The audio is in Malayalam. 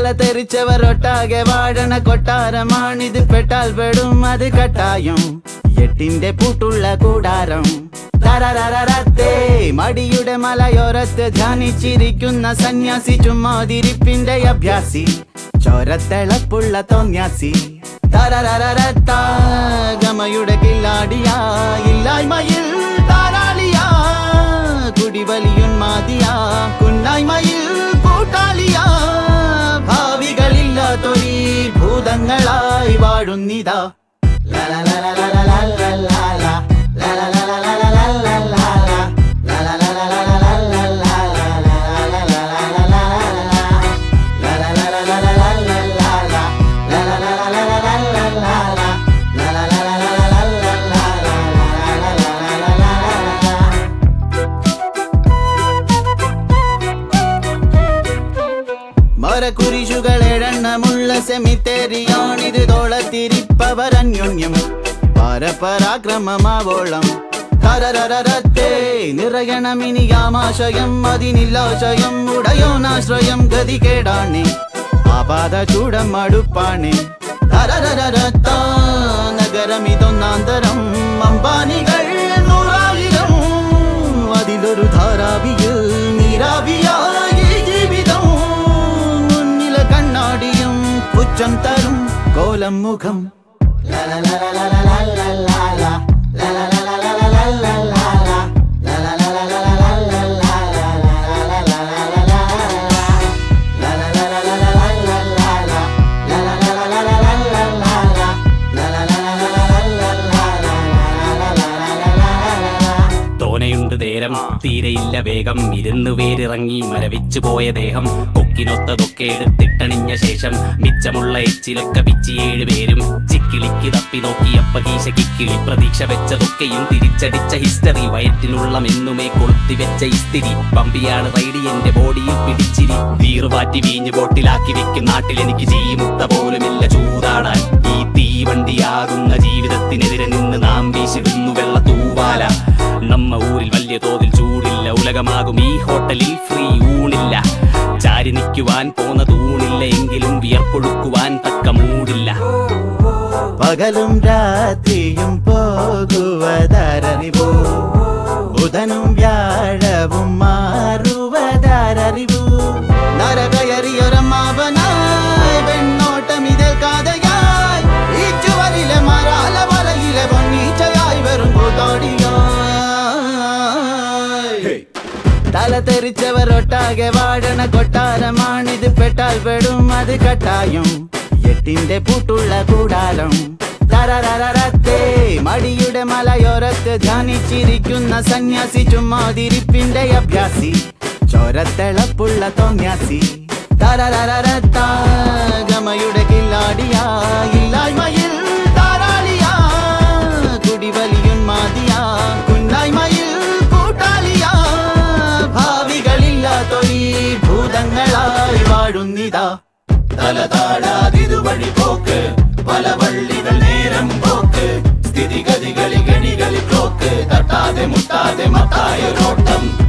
തല തെറിച്ചവർ ഒട്ടാകെ വാഴണ കൊട്ടാരമാണിത് പെട്ടാൽ പെടും അത് കട്ടായം എട്ടിന്റെ പൂട്ടുള്ള കൂടാരം തരരരരത്തേ മടിയുടെ മലയോരത്ത് ധ്യാനിച്ചിരിക്കുന്ന സന്യാസി ചുമ്മാതിരിപ്പിന്റെ അഭ്യാസി ചോരത്തിളപ്പുള്ള തോന്യാസി തരരരരത്ത ഗമയുടെ കില്ലാടിയാ ഇല്ലായ്മയിൽ താരാളിയാ കുടിവലിയുന്മാതിയാ കുന്നായ്മയിൽ കൂട്ടാളിയാ ഭാവികളില്ലാത്തൊരീ ഭൂതങ്ങളായി വാഴുന്നിതാ മരക്കുരിശുകൾ എഴണ്ണമുള്ള സെമിത്തേരിയാണിത് തോളത്തിരിപ്പവർ അന്യോന്യം പരപരാക്രമമാവോളം തരരരരത്തെ നിറയണമിനി യാമാശയം അതിനില്ലാശയം ഉടയോനാശ്രയം ഗതികേടാണ് ആപാത ചൂടം മടുപ്പാണ് തരരരരത്ത നഗരമിതൊന്നാന്തരം അമ്പാനികൾ നൂറായിരം അതിലൊരു ധാരാവിയിൽ നീരാവിയായി ജീവിതം മുന്നിലെ കണ്ണാടിയും പുച്ഛം തരും കോലം മുഖം തോനയുണ്ട് നേരം തീരെയില്ല വേഗം ഇരുന്നു വേരിറങ്ങി മരവിച്ചു പോയ ദേഹം കൊക്കിനൊത്തതൊക്കെ എടുത്തിട്ടണിഞ്ഞ ശേഷം മിച്ചമുള്ള എച്ചിലൊക്കെ പിച്ചിയേഴ് പേരും ചിക്കിളിക്ക് തപ്പി നോക്കിയപ്പ കീശ കിക്കിളി പ്രതീക്ഷ വെച്ചതൊക്കെയും തിരിച്ചടിച്ച ഹിസ്റ്ററി വയറ്റിനുള്ള മെന്നുമേ കൊളുത്തി വെച്ച ഇസ്തിരി പമ്പിയാണ് റൈഡി എന്റെ ബോഡിയിൽ പിടിച്ചിരി വീറുപാറ്റി വീഞ്ഞ് ബോട്ടിലാക്കി വെക്കും നാട്ടിൽ എനിക്ക് ജീമുത്ത പോലുമില്ല ചൂതാടാൻ ഈ തീവണ്ടിയാകുന്ന ജീവിതത്തിനെതിരെ നിന്ന് നാം വീശിടുന്നു വെള്ള തൂവാല നമ്മ ഊരിൽ വലിയ തോതിൽ ചൂടില്ല ഉലകമാകും ഈ ഹോട്ടലിൽ ഫ്രീ ഊണില്ല ചാരി നിൽക്കുവാൻ പോന്ന തൂണില്ല എങ്കിലും വിയർപ്പൊഴുക്കുവാൻ തക്ക മൂടില്ല പകലും രാത്രിയും പോകുവതറിവു ബുധനും വ്യാഴവും മാറുവതറിവു നരകയറിയൊരമ്മാവനായി വെണ്ണോട്ടം ഇതിൽ കാതയായി ഈ ചുവരിലെ മരാല വലയിലെ പൊന്നീച്ചയായി വെറും കൂത്തോടിയായി തല തെറിച്ചവർ ഒട്ടാകെ വാഴണ കൊട്ടാരമാണിത് പെട്ടാൽ പെടും അത് കട്ടായം എട്ടിന്റെ പൂട്ടുള്ള കൂടാരം തരരരരത്തേ മടിയുടെ മലയോരത്ത് ധ്യാനിച്ചിരിക്കുന്ന സന്യാസി ചുമ്മാതിരിപ്പിന്റെ അഭ്യാസി ചോരത്തിളപ്പുള്ള തോന്യാസി തരരരരത്ത ഗമയുടെ കില്ലാടിയാ ഇല്ലായ്മയിൽ താരാളിയാ കുടിവലിയുന്മാതിയാ കുന്നായ്മയിൽ കൂട്ടാളിയാ ഭാവികളില്ലാത്തൊരീ ഭൂതങ്ങളായി വാഴുന്നിതാ തല താഴാതിതുവഴി പോക്ക് പല വള്ളികൾ നേരം പോക്ക് സ്ഥിതിഗതികളി ഗണികളിൽ ബ്ലോക്ക് തട്ടാതെ മുട്ടാതെ മത്തായൊരോട്ടം